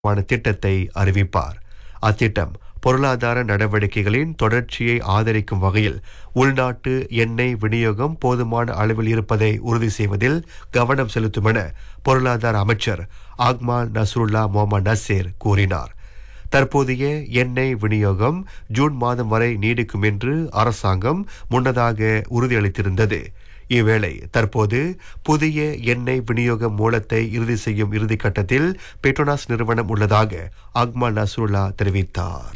தொடர்பான திட்டத்தை அறிவிப்பார் அத்திட்டம் பொருளாதார நடவடிக்கைகளின் தொடர்ச்சியை ஆதரிக்கும் வகையில் உள்நாட்டு எண்ணெய் விநியோகம் போதுமான அளவில் இருப்பதை உறுதி செய்வதில் கவனம் செலுத்தும் என பொருளாதார அமைச்சர் ஆக்மான் நஸ்ருல்லா முகமது நசீர் கூறினார் தற்போதைய எண்ணெய் விநியோகம் ஜூன் மாதம் வரை நீடிக்கும் என்று அரசாங்கம் முன்னதாக உறுதியளித்திருந்தது இவ்வேளை தற்போது புதிய எண்ணெய் விநியோக மூலத்தை இறுதி செய்யும் இறுதிக்கட்டத்தில் பெட்ரோனாஸ் நிறுவனம் உள்ளதாக அக்மல் நசருல்லா தெரிவித்தார்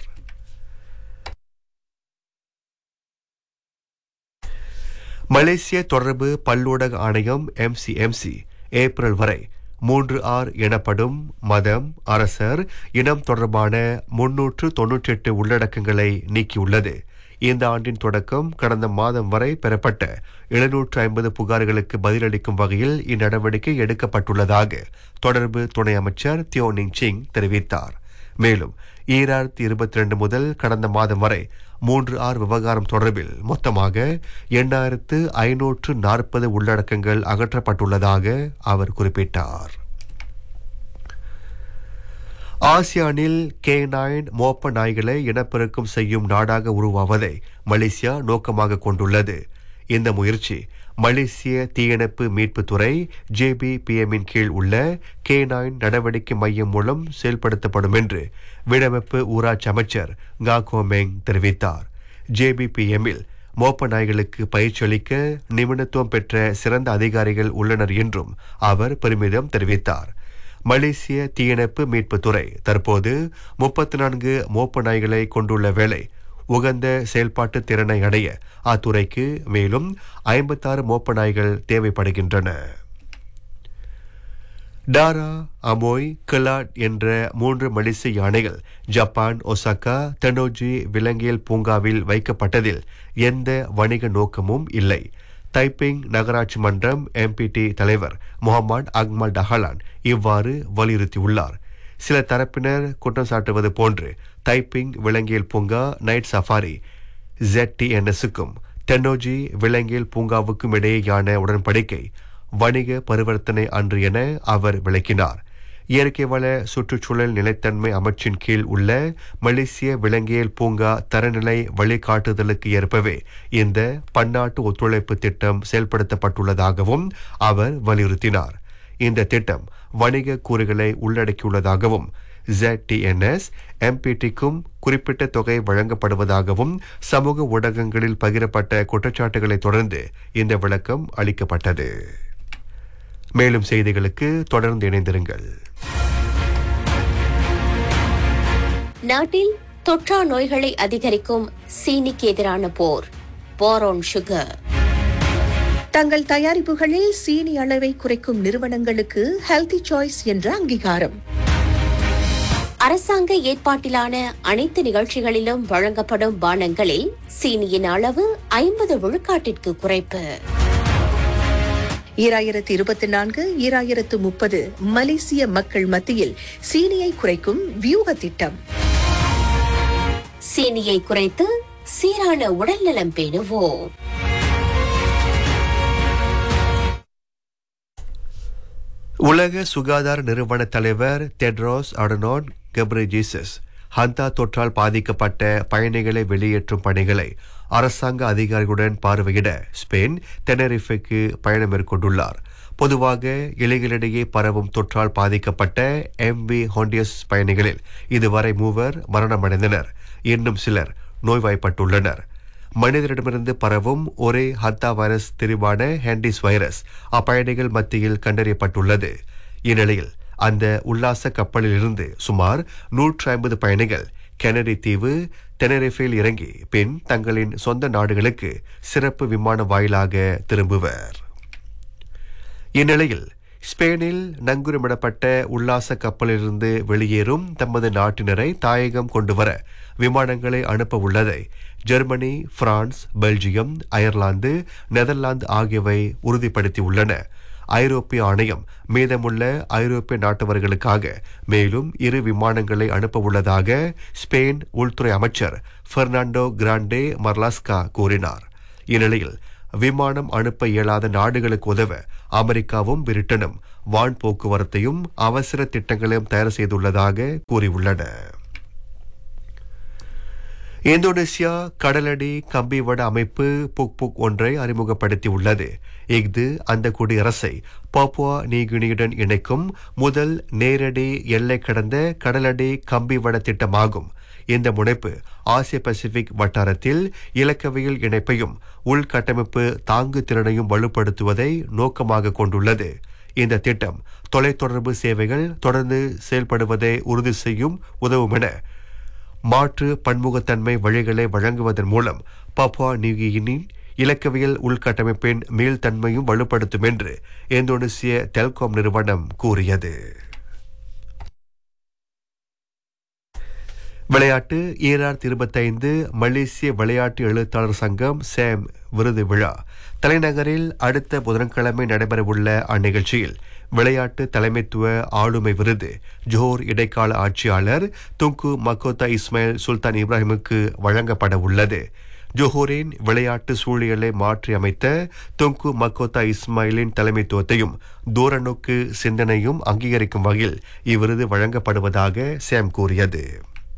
மலேசிய தொடர்பு பல்லூடக ஆணையம் எம்சிஎம்சி ஏப்ரல் வரை மூன்று ஆர் எனப்படும் மதம் அரசர் இனம் தொடர்பான முன்னூற்று தொன்னூற்றி எட்டு உள்ளடக்கங்களை நீக்கியுள்ளது இந்த ஆண்டின் தொடக்கம் கடந்த மாதம் வரை பெறப்பட்ட எழுநூற்று ஐம்பது புகார்களுக்கு பதிலளிக்கும் வகையில் இந்நடவடிக்கை எடுக்கப்பட்டுள்ளதாக தொடர்பு துணை அமைச்சர் தியோனிங் சிங் தெரிவித்தார் மேலும் ஈராயிரத்தி இருபத்தி ரெண்டு முதல் கடந்த மாதம் வரை மூன்று ஆறு விவகாரம் தொடர்பில் மொத்தமாக எண்ணாயிரத்து ஐநூற்று நாற்பது உள்ளடக்கங்கள் அகற்றப்பட்டுள்ளதாக அவர் குறிப்பிட்டார் ஆசியானில் கே நைன் மோப்ப நாய்களை இனப்பெருக்கம் செய்யும் நாடாக உருவாவதை மலேசியா நோக்கமாக கொண்டுள்ளது இந்த முயற்சி மலேசிய தீயணைப்பு மீட்புத்துறை ஜேபிபிஎம்மின் கீழ் உள்ள கே நைன் நடவடிக்கை மையம் மூலம் செயல்படுத்தப்படும் என்று வீடமைப்பு ஊராட்சி அமைச்சர் ngா கோமெங் தெரிவித்தார் ஜேபிபிஎம்மில் மோப்ப நாய்களுக்கு பயிற்சி அளிக்க நிபுணத்துவம் பெற்ற சிறந்த அதிகாரிகள் உள்ளனர் என்றும் அவர் பெருமிதம் தெரிவித்தார் மலேசிய தீயணைப்பு மீட்புத்துறை தற்போது முப்பத்தி நான்கு மோப்ப நாய்களை கொண்டுள்ள வேளை உகந்த செயல்பாட்டு திறனை அடைய அத்துறைக்கு மேலும் ஐம்பத்தாறு மோப்ப நாய்கள் தேவைப்படுகின்றன டாரா அமோய் கிலாட் என்ற மூன்று மலேசிய யானைகள் ஜப்பான் ஒசாக்கா தெனோஜி விலங்கியல் பூங்காவில் வைக்கப்பட்டதில் எந்த வணிக நோக்கமும் இல்லை தைப்பிங் நகராட்சி மன்றம் எம்பிடி தலைவர் முகமது அக்மல் டஹலான் இவ்வாறு வலியுறுத்தியுள்ளார் சில தரப்பினர் குற்றம் சாட்டுவது போன்று தைப்பிங் விலங்கியல் பூங்கா நைட் சஃபாரி ZTNS-க்கும் தென்னோஜி விலங்கியல் பூங்காவுக்கும் இடையேயான உடன்படிக்கை வணிக பரிவர்த்தனை அன்று என அவர் விளக்கினார் இயற்கை வள சுற்றுச்சூழல் நிலைத்தன்மை அமைச்சின் கீழ் உள்ள மலேசிய விலங்கியல் பூங்கா தரநிலை வழிகாட்டுதலுக்கு ஏற்பவே இந்த பன்னாட்டு ஒத்துழைப்பு திட்டம் செயல்படுத்தப்பட்டுள்ளதாகவும் அவர் வலியுறுத்தினார் இந்த திட்டம் வணிக கூறுகளை உள்ளடக்கியுள்ளதாகவும் ZTNS எம்பிடிக்கும் குறிப்பிட்ட தொகை வழங்கப்படுவதாகவும் சமூக ஊடகங்களில் பகிரப்பட்ட குற்றச்சாட்டுகளை தொடர்ந்து இந்த விளக்கம் அளிக்கப்பட்டது மேலும் செய்திகளுக்கு தொடர்ந்து இணைந்திருங்கள் நாட்டில் தொற்றா நோய்களை அதிகரிக்கும் சீனிக்கு எதிரான போர் போரோன் சுகர் தங்கள் தயாரிப்புகளில் சீனி அளவை குறைக்கும் நிறுவனங்களுக்கு ஹெல்தி சாய்ஸ் என்ற அங்கீகாரம் அரசாங்க ஏற்பாட்டிலான அனைத்து நிகழ்ச்சிகளிலும் வழங்கப்படும் பானங்களில் சீனியின் அளவு ஐம்பது விழுக்காட்டிற்கு குறைப்பு ஈராயிரத்து இருபத்தி நான்கு ஈராயிரத்து முப்பது மலேசிய மக்கள் மத்தியில் சீனியை குறைக்கும் வியூக திட்டம் சீனியை குறைத்து சீரான உடல்நலம் பேணுவோம் உலக சுகாதார நிறுவன தலைவர் டெட்ரோஸ் அடனோன் கெப்ரிஜீசஸ் ஹந்தா தொற்றால் பாதிக்கப்பட்ட பயணிகளை வெளியேற்றும் பணிகளை அரசாங்க அதிகாரிகளுடன் பார்வையிட ஸ்பெயின் தெனரிஃபைக்கு பயணம் மேற்கொண்டுள்ளார் பொதுவாக இலைகளிடையே பரவும் தொற்றால் பாதிக்கப்பட்ட எம் வி ஹோண்டியஸ் பயணிகளில் இதுவரை மூவர் மரணமடைந்தனர் இன்னும் சிலர் நோய்வாய்ப்பட்டுள்ளனர் மனிதரிடமிருந்து பரவும் ஒரே ஹத்தா வைரஸ் தெரிவான ஹேண்டிஸ் வைரஸ் அப்பயணிகள் மத்தியில் கண்டறியப்பட்டுள்ளது இந்நிலையில் அந்த உல்லாச கப்பலில் இருந்து சுமார் நூற்று ஐம்பது பயணிகள் கெனரி தீவு தெனரிஃபில் இறங்கி பின் தங்களின் சொந்த நாடுகளுக்கு சிறப்பு விமான வாயிலாக திரும்புவர் இந்நிலையில் ஸ்பெயினில் நங்குரமிடப்பட்ட உல்லாச கப்பலிலிருந்து வெளியேறும் தமது நாட்டினரை தாயகம் கொண்டுவர விமானங்களை அனுப்ப உள்ளதை Germany France Belgium Ireland Netherlands ஆகியவை உறுதிப்படுத்தியுள்ளன ஐரோப்பிய ஆணையம் மீதமுள்ள ஐரோப்பிய நாட்டவர்களுக்காக மேலும் இரு விமானங்களை அனுப்ப உள்ளதாக ஸ்பெயின் உள்துறை அமைச்சர் பெர்னாண்டோ கிராண்டே மர்லாஸ்கா கூறினார் இந்நிலையில் விமானம் அனுப்ப இயலாத நாடுகளுக்கு உதவ அமெரிக்காவும் பிரிட்டனும் வான் போக்குவரத்தையும் அவசர திட்டங்களையும் தயார் செய்துள்ளதாக கூறியுள்ளன இந்தோனேசியா கடலடி கம்பிவட அமைப்பு புக் புக் ஒன்றை அறிமுகப்படுத்தியுள்ளது இஃது அந்த குடியரசை பாப்புவா நீகினியுடன் இணைக்கும் முதல் நேரடி எல்லை கடந்த கடலடி கம்பிவட திட்டமாகும் இந்த முனைப்பு ஆசிய பசிபிக் வட்டாரத்தில் இலக்கவியல் இணைப்பையும் உள்கட்டமைப்பு தாங்கு திறனையும் வலுப்படுத்துவதை நோக்கமாக கொண்டுள்ளது இந்த திட்டம் தொலைத்தொடர்பு சேவைகள் தொடர்ந்து செயல்படுவதை உறுதி செய்யும் உதவும் என மாற்று பன்முகத்தன்மை வழிகளை வழங்குவதன் மூலம் பாப்புவா நியூகினின் இலக்கவியல் உள்கட்டமைப்பின் மீள்தன்மையும் வலுப்படுத்தும் என்று இந்தோனேசிய டெல்காம் நிறுவனம் கூறியது விளையாட்டு ஈரார் இருபத்தைந்து மலேசிய விளையாட்டு எழுத்தாளர் சங்கம் சேம் விருது விழா தலைநகரில் அடுத்த புதன்கிழமை நடைபெறவுள்ள அந்நிகழ்ச்சியில் விளையாட்டு தலைமைத்துவ ஆளுமை விருது ஜோஹர் இடைக்கால ஆட்சியாளர் துங்கு மக்கோத்தா இஸ்மாயில் சுல்தான் இப்ராஹிமுக்கு வழங்கப்பட உள்ளது ஜோஹோரின் விளையாட்டு சூழியலை மாற்றி அமைத்த தொங்கு மக்கோத்தா இஸ்மாயிலின் தலைமைத்துவத்தையும் தூரநோக்கு சிந்தனையும் அங்கீகரிக்கும் வகையில் இவ்விருது வழங்கப்படுவதாக சேம் கூறியது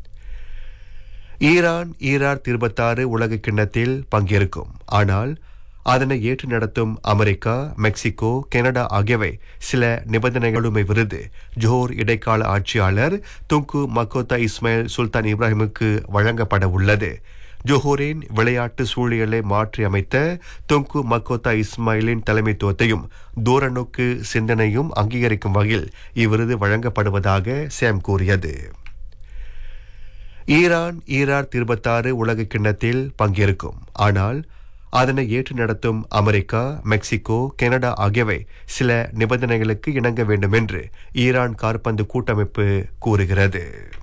ஈரான் ஈரார் இருபத்தாறு உலக கிண்ணத்தில் பங்கேற்கும் ஆனால் அதனை ஏற்று நடத்தும் அமெரிக்கா மெக்சிகோ கனடா ஆகியவை சில நிபந்தனைகளுமை விருது ஜோஹர் இடைக்கால ஆட்சியாளர் துங்கு மக்கோத்தா இஸ்மாயில் சுல்தான் இப்ராஹிமுக்கு வழங்கப்பட உள்ளது ஜோஹோரின் விளையாட்டு சூழியலை மாற்றி அமைத்த தொங்கு மக்கோத்தா இஸ்மாயிலின் தலைமைத்துவத்தையும் தூரநோக்கு சிந்தனையும் அங்கீகரிக்கும் வகையில் இவ்விருது வழங்கப்படுவதாக சேம் கூறியது ஈரான் ஈரார் இருபத்தாறு உலக கிண்ணத்தில் பங்கேற்கும் ஆனால் அதனை ஏற்று நடத்தும் அமெரிக்கா மெக்சிகோ கனடா ஆகியவை சில நிபந்தனைகளுக்கு இணங்க வேண்டும் என்று ஈரான் காற்பந்து கூட்டமைப்பு கூறுகிறது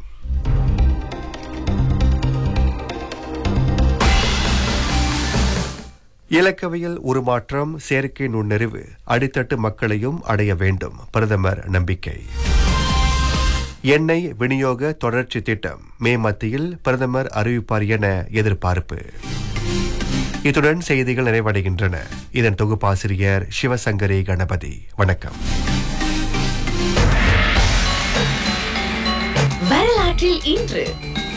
இலக்கவியல் உருமாற்றம் செயற்கை நுண்ணறிவு அடித்தட்டு மக்களையும் அடைய வேண்டும் பிரதமர் நம்பிக்கை எண்ணெய் விநியோக தொடர்ச்சி திட்டம் மே மத்தியில் பிரதமர் அறிவிப்பார் என எதிர்பார்ப்பு இத்துடன் செய்திகள் நிறைவடைகின்றன இதன் தொகுப்பாசிரியர் சிவசங்கரி கணபதி வணக்கம் வரலாற்றில் இன்று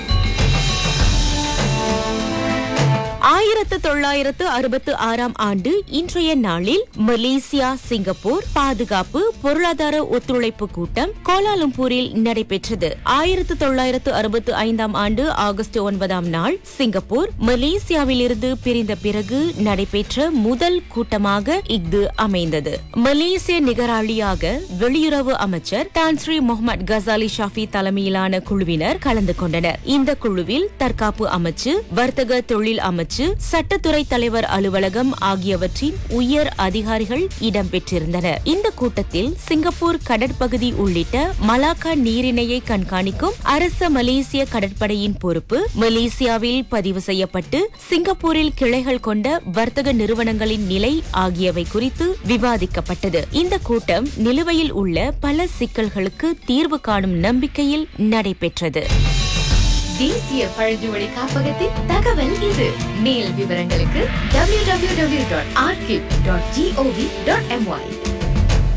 ஆயிரத்து தொள்ளாயிரத்து அறுபத்து ஆறாம் ஆண்டு இன்றைய நாளில் மலேசியா சிங்கப்பூர் பாதுகாப்பு பொருளாதார ஒத்துழைப்பு கூட்டம் கோலாலம்பூரில் நடைபெற்றது ஆயிரத்து தொள்ளாயிரத்து அறுபத்து ஐந்தாம் ஆண்டு ஆகஸ்ட் ஒன்பதாம் நாள் சிங்கப்பூர் மலேசியாவிலிருந்து பிரிந்த பிறகு நடைபெற்ற முதல் கூட்டமாக இஃது அமைந்தது மலேசிய நிகராளியாக வெளியுறவு அமைச்சர் தான் ஸ்ரீ முகமது கசாலி ஷாஃபி தலைமையிலான குழுவினர் கலந்து கொண்டனர் இந்த குழுவில் தற்காப்பு அமைச்சு வர்த்தக தொழில் அமைச்சு சட்டத்துறை தலைவர் அலுவலகம் ஆகியவற்றின் உயர் அதிகாரிகள் இடம்பெற்றிருந்தனர் இந்த கூட்டத்தில் சிங்கப்பூர் கடற்பகுதி உள்ளிட்ட மலாக்கா நீரிணையை கண்காணிக்கும் அரச மலேசிய கடற்படையின் பொறுப்பு மலேசியாவில் பதிவு செய்யப்பட்டு சிங்கப்பூரில் கிளைகள் கொண்ட வர்த்தக நிறுவனங்களின் நிலை ஆகியவை குறித்து விவாதிக்கப்பட்டது இந்த கூட்டம் நிலுவையில் உள்ள பல சிக்கல்களுக்கு தீர்வு காணும் நம்பிக்கையில் நடைபெற்றது தேசிய பழங்குடி காப்பகத்தின் தகவல் இது மேல் விவரங்களுக்கு www.archive.gov.my